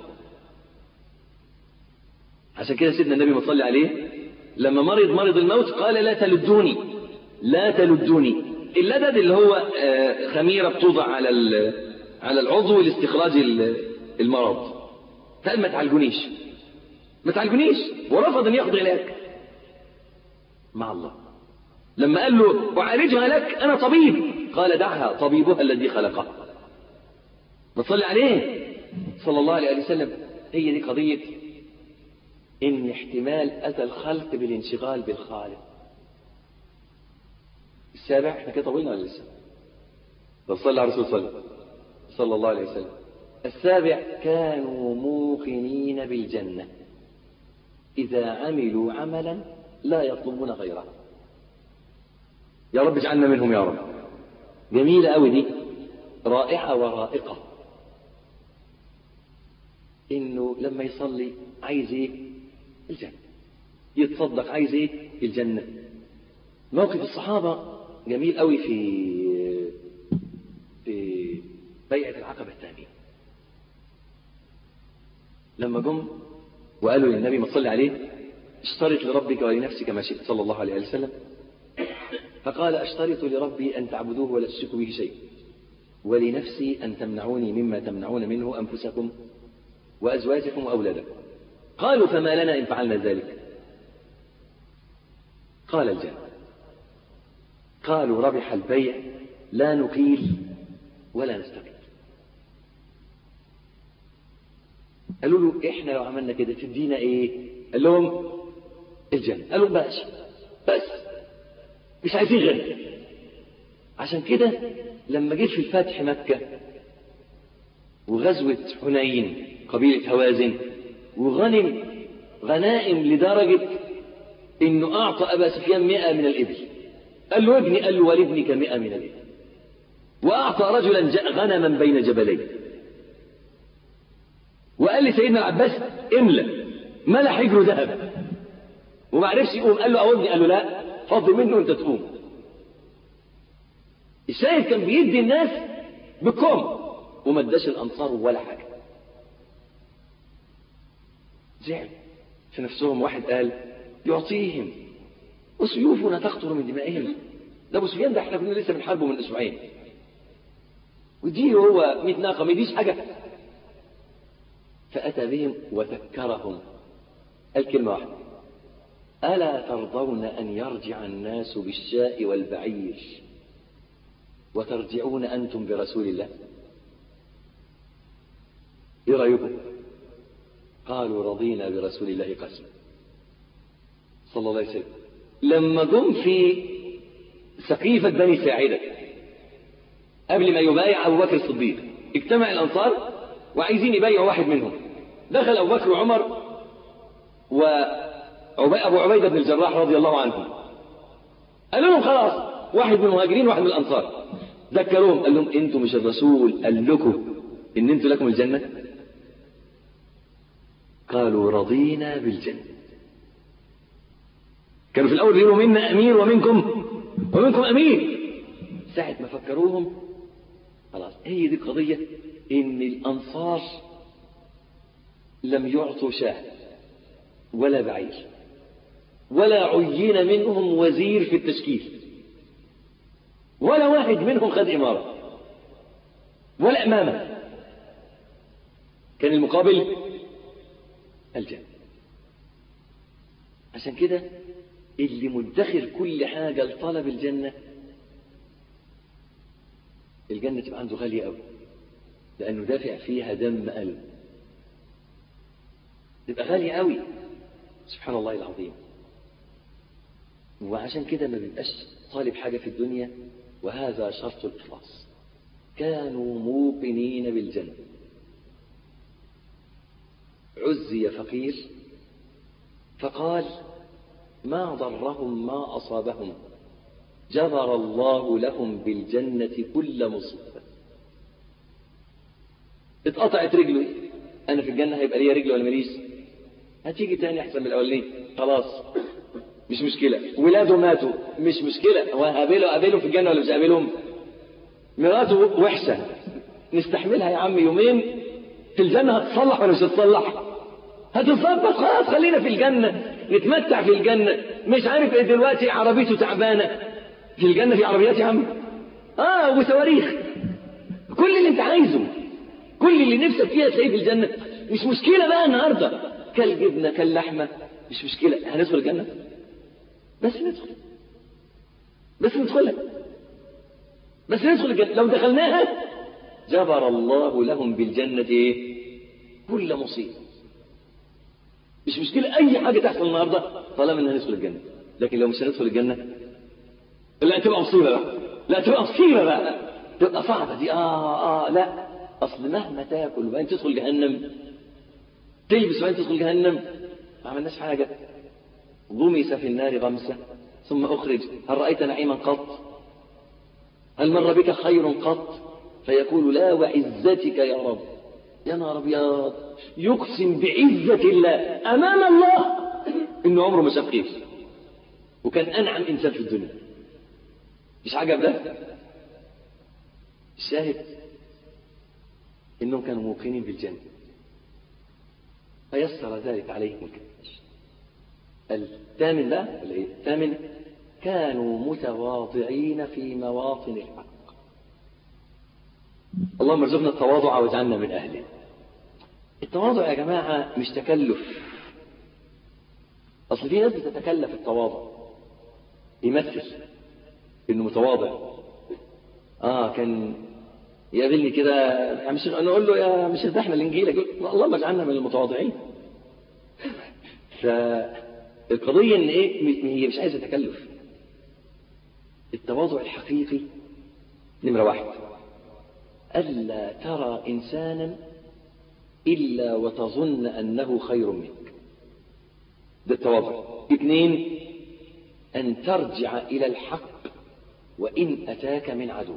عشان كده سيدنا النبي ما صلي عليه لما مرض مرض الموت قال لا تلدوني لا تلدوني اللدد اللي هو خميره بتوضع على على العضو لاستخراج المرض فقال ما تعالجونيش ما تعالجونيش ورفض ان ياخذ علاج مع الله لما قال له أعالجها لك أنا طبيب قال دعها طبيبها الذي خلقها نصلي عليه صلى الله عليه وسلم هي دي قضية إن احتمال أتى الخلق بالانشغال بالخالق السابع احنا كده طولنا ولا لسه؟ صلى على الرسول صلى صلى الله عليه وسلم السابع كانوا موقنين بالجنة إذا عملوا عملا لا يطلبون غيره يا رب اجعلنا منهم يا رب جميلة أوي دي رائعة ورائقة إنه لما يصلي عايز إيه؟ الجنة يتصدق عايز إيه؟ الجنة موقف الصحابة جميل أوي في في بيعة العقبة الثانية لما جم وقالوا للنبي ما تصلي عليه اشترط لربك ولنفسك ما شئت صلى الله عليه وسلم فقال اشترط لربي أن تعبدوه ولا تشركوا به شيء ولنفسي أن تمنعوني مما تمنعون منه أنفسكم وأزواجكم وأولادكم قالوا فما لنا إن فعلنا ذلك قال الجنة قالوا ربح البيع لا نقيل ولا نستقيل قالوا له احنا لو عملنا كده تدينا ايه قال لهم الجنة قالوا بس بس مش عايزين غير عشان كده لما جيت في الفتح مكة وغزوة حنين قبيلة هوازن وغنم غنائم لدرجة انه اعطى ابا سفيان مئة من الابل قال له ابني قال له ولابنك مئة من الابل واعطى رجلا غنما بين جبلين وقال لسيدنا العباس املى ملا حجره ذهب وما عرفش يقوم قال له اودني قال له لا فضل منه وانت تقوم الشاهد كان بيدي الناس بكم وما اداش الانصار ولا حاجه زعل في نفسهم واحد قال يعطيهم وسيوفنا تقطر من دمائهم ده ابو سفيان ده احنا كنا لسه بنحاربه من اسبوعين ودي هو 100 ناقه ما يديش حاجه فاتى بهم وذكرهم قال كلمه واحده الا ترضون ان يرجع الناس بالشاء والبعير وترجعون انتم برسول الله ايه رايكم قالوا رضينا برسول الله قسما صلى الله عليه وسلم لما جم في سقيفة بني ساعدة قبل ما يبايع أبو بكر الصديق اجتمع الأنصار وعايزين يبايعوا واحد منهم دخل أبو بكر وعمر وأبو عبيدة بن الجراح رضي الله عنه قالوا لهم خلاص واحد من المهاجرين وواحد من الأنصار ذكروهم قال لهم انتم مش الرسول قال لكم ان انتم لكم الجنة قالوا رضينا بالجنة كانوا في الأول يقولوا منا أمير ومنكم ومنكم أمير ساعة ما فكروهم خلاص هي دي القضية إن الأنصار لم يعطوا شاه ولا بعير ولا عين منهم وزير في التشكيل ولا واحد منهم خد إمارة ولا إمامة كان المقابل الجنة عشان كده اللي مدخر كل حاجة لطلب الجنة الجنة تبقى عنده غالية قوي لأنه دافع فيها دم قلب تبقى غالية قوي سبحان الله العظيم وعشان كده ما بيبقاش طالب حاجة في الدنيا وهذا شرط الإخلاص كانوا موقنين بالجنة عزي فقير فقال ما ضرهم ما أصابهم جبر الله لهم بالجنة كل مصيبة اتقطعت رجله أنا في الجنة هيبقى ليا رجل ولا ماليش هتيجي تاني أحسن من الأولين خلاص مش مشكلة ولاده ماتوا مش مشكلة وهقابله قابله في الجنة ولا مش قابلهم مراته وحشة نستحملها يا عم يومين في الجنة هتصلح ولا مش هتصلح هتظبط خلاص خلينا في الجنة نتمتع في الجنة مش عارف ايه دلوقتي عربيته تعبانة في الجنة في عربيات يا عم اه وصواريخ كل اللي انت عايزه كل اللي نفسك فيها تلاقيه في الجنة مش مشكلة بقى النهاردة كل جبنة كل لحمة مش مشكلة هندخل الجنة بس ندخل بس ندخلها بس ندخل الجنة لو دخلناها جبر الله لهم بالجنة ايه كل مصيبة مش مشكلة أي حاجة تحصل النهاردة طالما إنها ندخل الجنة لكن لو مش هندخل الجنة لا تبقى مصيبة بقى لا تبقى مصيبة بقى تبقى صعبة دي آه آه لا أصل مهما تاكل وبعدين تدخل جهنم تلبس وبعدين تدخل جهنم ما عملناش حاجة غمس في النار غمسة ثم أخرج هل رأيت نعيما قط هل مر بك خير قط فيقول لا وعزتك يا رب يا نهار ابيض يقسم بعزة الله أمام الله إنه عمره ما شاف خير وكان أنعم إنسان في الدنيا مش عجب ده الشاهد إنهم كانوا موقنين بالجنة فيسر ذلك عليهم الكبير الثامن ده ولا إيه؟ الثامن كانوا متواضعين في مواطن الحق اللهم ارزقنا التواضع واجعلنا من أهله التواضع يا جماعة مش تكلف أصل في ناس بتتكلف التواضع يمثل إنه متواضع آه كان يقابلني كده يا مش انا اقول له يا مش ده احنا الانجيل يقول اللهم اجعلنا من المتواضعين فالقضيه ان ايه هي مش عايزه تكلف التواضع الحقيقي نمره واحد الا ترى انسانا الا وتظن انه خير منك ده التواضع اثنين ان ترجع الى الحق وان اتاك من عدو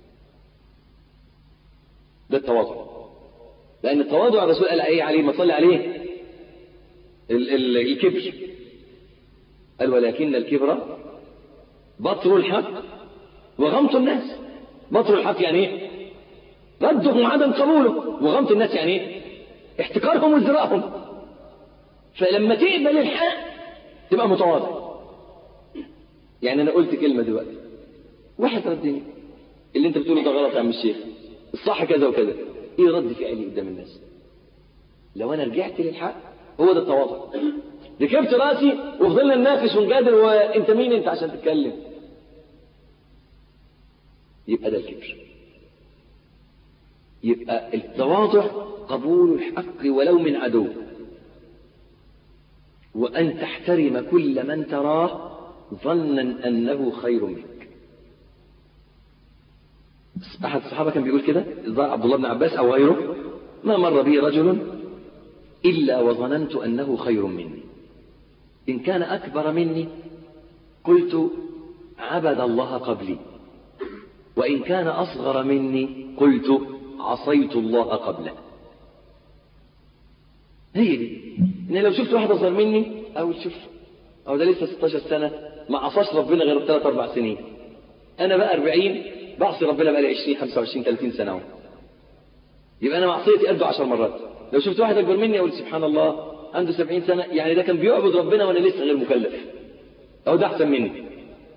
ده التواضع لأن التواضع الرسول قال إيه عليه ما صلى عليه ال ال الكبر قال ولكن الكبر بطر الحق وغمط الناس بطر الحق يعني ايه ردهم عدم قبوله وغمط الناس يعني ايه احتكارهم وازدراءهم فلما تقبل الحق تبقى متواضع يعني انا قلت كلمه دلوقتي واحد ردني اللي انت بتقوله ده غلط يا عم الشيخ الصح كذا وكذا ايه رد فعلي قدام الناس لو انا رجعت للحق هو ده التواضع ركبت راسي وفضلنا نناقش ونجادل وانت مين انت عشان تتكلم يبقى ده الكبر يبقى التواضع قبول الحق ولو من عدو وأن تحترم كل من تراه ظنا أنه خير منك أحد الصحابة كان بيقول كده عبد الله بن عباس أو غيره ما مر بي رجل إلا وظننت أنه خير مني إن كان أكبر مني قلت عبد الله قبلي وإن كان أصغر مني قلت عصيت الله قبله هي دي إن لو شفت واحد أصغر مني أو شوف أو ده لسه 16 سنة ما عصاش ربنا غير 3 4 سنين أنا بقى 40 بعصي ربنا بقى لي 20 25 30 سنة يبقى أنا معصيتي قده 10 مرات لو شفت واحد أكبر مني أقول سبحان الله عنده 70 سنة يعني ده كان بيعبد ربنا وأنا لسه غير مكلف أو ده أحسن مني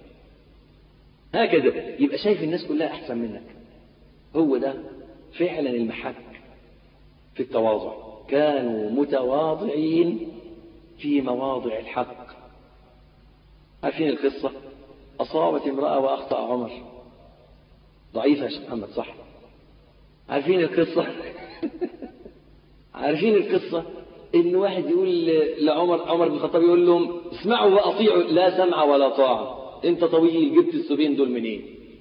هكذا يبقى شايف الناس كلها أحسن منك هو ده فعلا المحك في التواضع كانوا متواضعين في مواضع الحق عارفين القصة أصابت امرأة وأخطأ عمر ضعيفة يا شيخ محمد صح عارفين القصة عارفين القصة إن واحد يقول لعمر عمر بن الخطاب يقول لهم اسمعوا وأطيعوا لا سمع ولا طاعة أنت طويل جبت السبين دول منين؟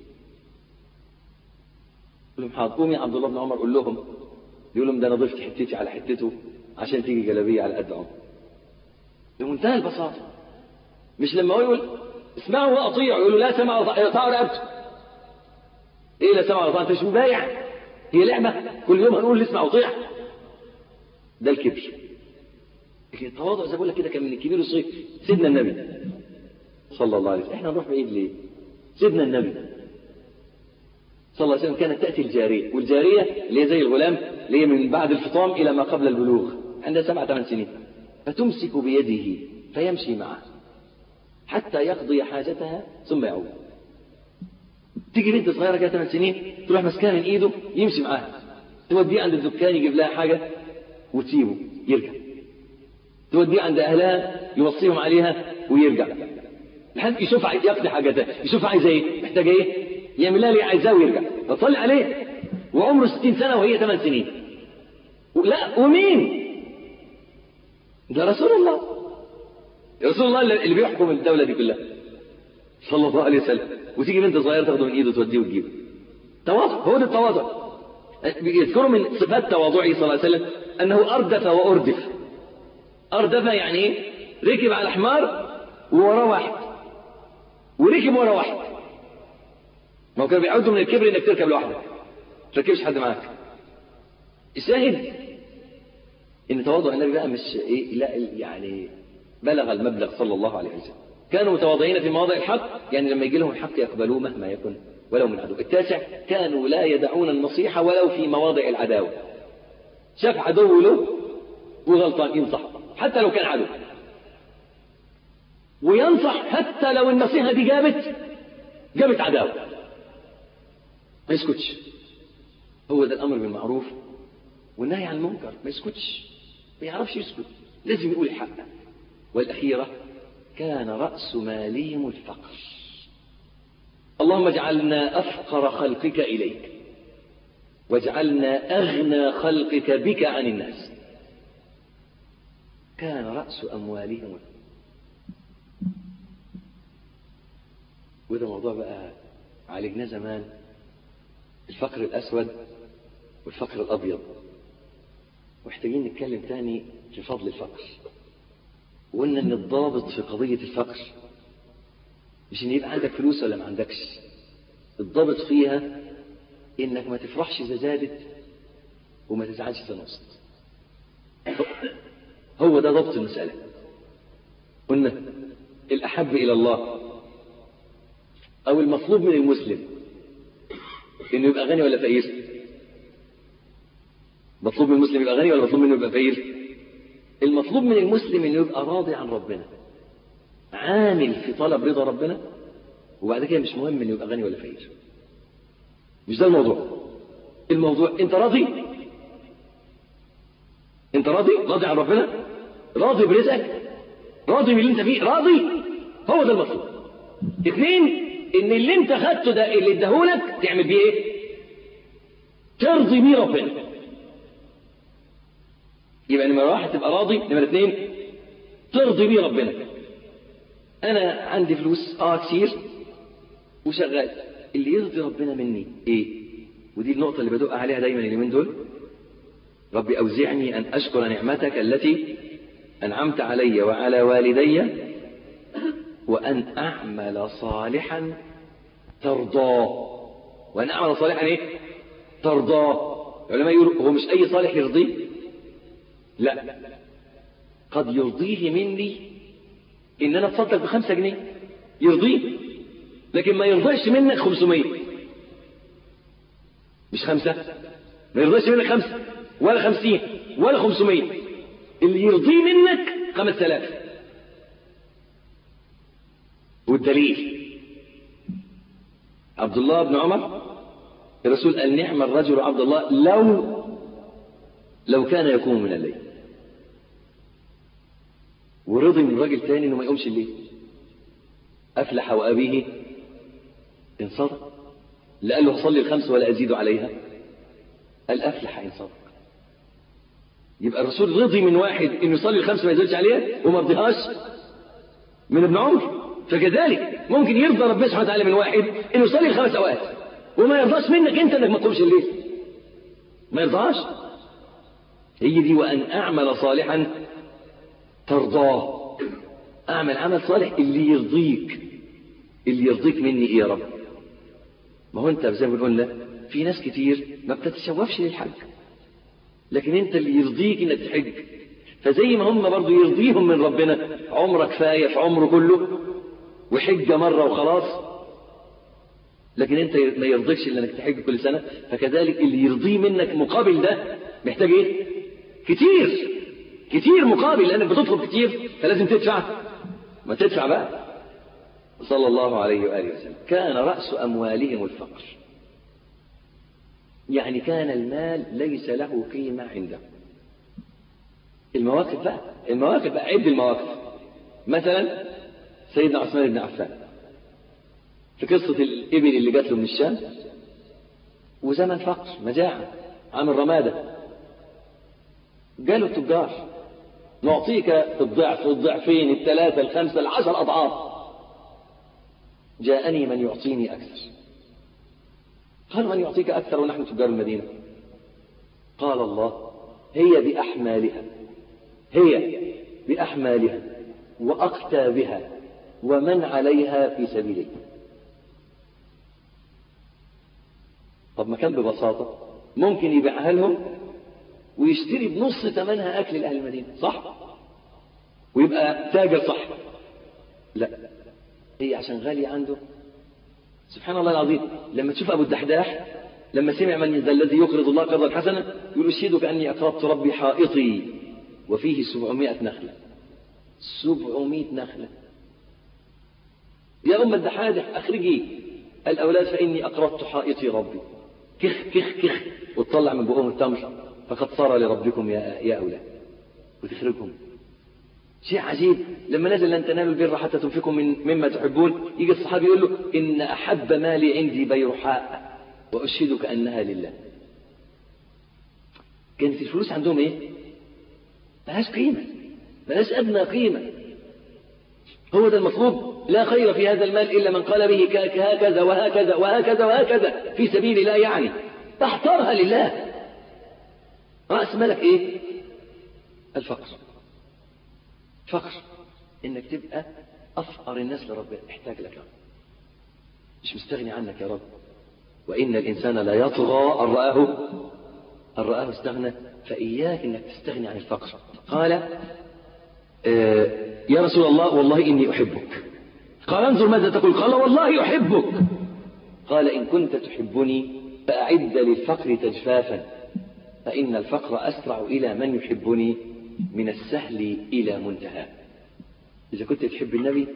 يقول لهم حاضر قوم يا عبد الله بن عمر قول لهم يقول لهم ده أنا ضفت حتتي على حتته عشان تيجي جلابية على قد عمر بمنتهى البساطة مش لما هو يقول اسمعوا وأطيعوا يقولوا لا سمع وطاعوا رقبته ايه لا سمع وطاعة انت مش مبايع هي لعبة كل يوم هنقول اسمع وطيع ده الكبر لكن التواضع زي ما بقول لك كده كان من الكبير والصغير سيدنا النبي صلى الله عليه وسلم احنا نروح بعيد ليه سيدنا النبي صلى الله عليه وسلم كانت تأتي الجارية والجارية اللي هي زي الغلام اللي هي من بعد الفطام إلى ما قبل البلوغ عندها سبع ثمان سنين فتمسك بيده فيمشي معه حتى يقضي حاجتها ثم يعود تيجي بنت صغيرة كده ثمان سنين تروح ماسكاها من ايده يمشي معاها توديه عند الدكان يجيب لها حاجة وتسيبه يرجع توديه عند أهلها يوصيهم عليها ويرجع لحد يشوف يقضي حاجتها يشوف عايزة ايه محتاجة ايه يعمل لها اللي عايزاه ويرجع فتصلي عليه وعمره 60 سنة وهي 8 سنين لا ومين ده رسول الله رسول الله اللي بيحكم الدولة دي كلها صلى الله عليه وسلم وتيجي بنت صغيرة تاخده من ايده وتوديه وتجيبه تواضع هو ده التواضع يذكروا من صفات تواضعه صلى الله عليه وسلم انه اردف واردف اردف يعني ايه ركب على حمار ووراه واحد وركب وراه واحد ما هو كانوا بيعودوا من الكبر انك تركب لوحدك ما تركبش حد معاك الشاهد ان تواضع النبي بقى مش ايه لا يعني بلغ المبلغ صلى الله عليه وسلم كانوا متواضعين في مواضع الحق يعني لما يجي لهم الحق يقبلوه مهما يكن ولو من عدو التاسع كانوا لا يدعون النصيحة ولو في مواضع العداوة شاف عدو له وغلطان ينصح حتى لو كان عدو وينصح حتى لو النصيحة دي جابت جابت عداوة ما يسكتش هو ده الأمر بالمعروف والنهي عن المنكر ما يسكتش ما يعرفش يسكت لازم يقول الحق والأخيرة كان رأس مالهم الفقر اللهم اجعلنا أفقر خلقك إليك واجعلنا أغنى خلقك بك عن الناس كان رأس أموالهم وده موضوع بقى عالجناه زمان الفقر الأسود والفقر الأبيض محتاجين نتكلم تاني في فضل الفقر وقلنا ان الضابط في قضية الفقر مش ان يبقى عندك فلوس ولا ما عندكش الضابط فيها انك ما تفرحش اذا زادت وما تزعلش اذا نقصت هو ده ضبط المسألة قلنا الأحب إلى الله أو المطلوب من المسلم إنه يبقى غني ولا فقير مطلوب من المسلم يبقى غني ولا مطلوب منه يبقى فقير المطلوب من المسلم انه يبقى راضي عن ربنا عامل في طلب رضا ربنا وبعد كده مش مهم انه يبقى غني ولا فقير مش ده الموضوع الموضوع انت راضي انت راضي راضي عن ربنا راضي برزقك راضي باللي انت فيه راضي هو ده المطلوب اثنين ان اللي انت خدته ده اللي اداهولك تعمل بيه ايه ترضي بيه ربنا يبقى نمرة واحد تبقى راضي نمرة اثنين ترضي بيه ربنا أنا عندي فلوس آه كتير وشغال اللي يرضي ربنا مني إيه ودي النقطة اللي بدق عليها دايما اليومين دول ربي أوزعني أن أشكر نعمتك التي أنعمت علي وعلى والدي وأن أعمل صالحا ترضاه وأن أعمل صالحا إيه ترضاه العلماء يقولوا هو مش أي صالح يرضيه لا قد يرضيه مني ان انا اتصدق بخمسة جنيه يرضيه لكن ما يرضيش منك خمسمية مش خمسة ما يرضيش منك خمسة ولا خمسين ولا خمسمية اللي يرضيه منك خمس تلاف والدليل عبد الله بن عمر الرسول قال نعم الرجل عبد الله لو لو كان يقوم من الليل ورضي من راجل تاني انه ما يقومش الليل افلح وابيه ان صدق لا قال له صلي الخمس ولا ازيد عليها قال افلح ان صدق يبقى الرسول رضي من واحد انه يصلي الخمس ما يزيدش عليها وما رضيهاش من ابن عمر فكذلك ممكن يرضى ربنا سبحانه وتعالى من واحد انه يصلي الخمس اوقات وما يرضاش منك انت انك ما تقومش الليل ما يرضاش هي دي وأن أعمل صالحا ترضاه أعمل عمل صالح اللي يرضيك اللي يرضيك مني إيه يا رب ما هو أنت زي ما قلنا في ناس كتير ما بتتشوفش للحج لكن أنت اللي يرضيك إنك تحج فزي ما هم برضو يرضيهم من ربنا عمره كفاية في عمره كله وحجة مرة وخلاص لكن انت ما يرضيكش الا انك تحج كل سنة فكذلك اللي يرضيه منك مقابل ده محتاج ايه كتير كتير مقابل لانك بتطلب كتير فلازم تدفع ما تدفع بقى صلى الله عليه وآله وسلم كان رأس أموالهم الفقر يعني كان المال ليس له قيمة عنده المواقف بقى المواقف بقى عد المواقف مثلا سيدنا عثمان بن عفان في قصة الإبل اللي جات له من الشام وزمن فقر مجاعة عامل رمادة قالوا التجار نعطيك الضعف الضعفين الثلاثة الخمسة العشر أضعاف جاءني من يعطيني أكثر قال من يعطيك أكثر ونحن تجار المدينة قال الله هي بأحمالها هي بأحمالها وأقتابها ومن عليها في سبيلي طب ما كان ببساطة ممكن يبيعها لهم ويشتري بنص ثمنها أكل لأهل المدينة صح ويبقى تاجر صح لا هي عشان غالية عنده سبحان الله العظيم لما تشوف أبو الدحداح لما سمع من ذا الذي يقرض الله قرضا حسنا يقول أشهدك أني أقرضت ربي حائطي وفيه سبعمائة نخلة سبعمائة نخلة يا أم الدحادح أخرجي الأولاد فإني أقرضت حائطي ربي كخ كخ كخ وتطلع من بقهم التمر فقد صار لربكم يا يا أولاد وتخرجهم شيء عجيب لما نزل لن تنالوا البر حتى تنفقوا من مما تحبون يجي الصحابي يقول له إن أحب مالي عندي بيرحاء وأشهدك أنها لله كانت الفلوس عندهم إيه؟ ملهاش قيمة ملهاش أدنى قيمة هو ده المطلوب لا خير في هذا المال إلا من قال به هكذا وهكذا وهكذا وهكذا في سبيل الله يعني تحترها لله رأس مالك إيه الفقر فقر إنك تبقى أفقر الناس لربنا احتاج لك مش مستغني عنك يا رب وإن الإنسان لا يطغى أن رآه أن رآه استغنى فإياك إنك تستغني عن الفقر قال آه يا رسول الله والله إني أحبك قال انظر ماذا تقول قال والله أحبك قال إن كنت تحبني فأعد للفقر تجفافا فإن الفقر أسرع إلى من يحبني من السهل إلى منتهى إذا كنت تحب النبي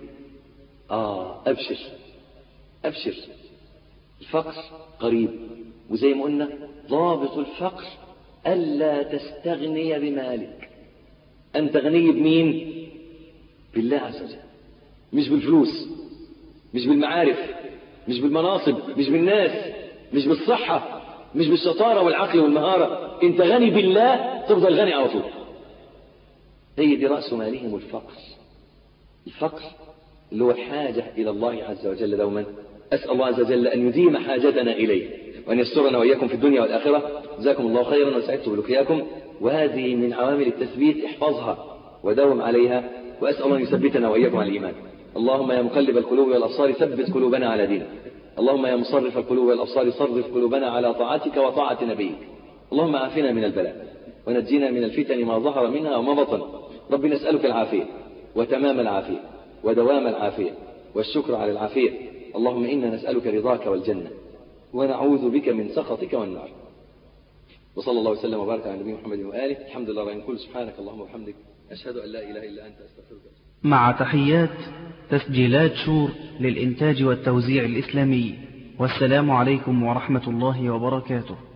آه أبشر أبشر الفقر قريب وزي ما قلنا ضابط الفقر ألا تستغني بمالك أنت غني بمين بالله عز وجل مش بالفلوس مش بالمعارف مش بالمناصب مش بالناس مش بالصحة مش بالشطارة والعقل والمهارة انت غني بالله تفضل غني على طول هي دي رأس مالهم الفقر الفقر اللي هو الحاجة إلى الله عز وجل دوما أسأل الله عز وجل أن يديم حاجتنا إليه وأن يسترنا وإياكم في الدنيا والآخرة جزاكم الله خيرا وسعدت بلقياكم وهذه من عوامل التثبيت احفظها وداوم عليها وأسأل الله أن يثبتنا وإياكم على الإيمان اللهم يا مقلب القلوب والأبصار ثبت قلوبنا على دينك اللهم يا مصرف القلوب والأبصار صرف قلوبنا على طاعتك وطاعة نبيك اللهم عافنا من البلاء ونجينا من الفتن ما ظهر منها وما بطن رب نسألك العافية وتمام العافية ودوام العافية والشكر على العافية اللهم إنا نسألك رضاك والجنة ونعوذ بك من سخطك والنار وصلى الله وسلم وبارك على نبينا محمد وآله الحمد لله رب كل سبحانك اللهم وبحمدك أشهد أن لا إله إلا أنت أستغفرك مع تحيات تسجيلات شور للإنتاج والتوزيع الإسلامي والسلام عليكم ورحمة الله وبركاته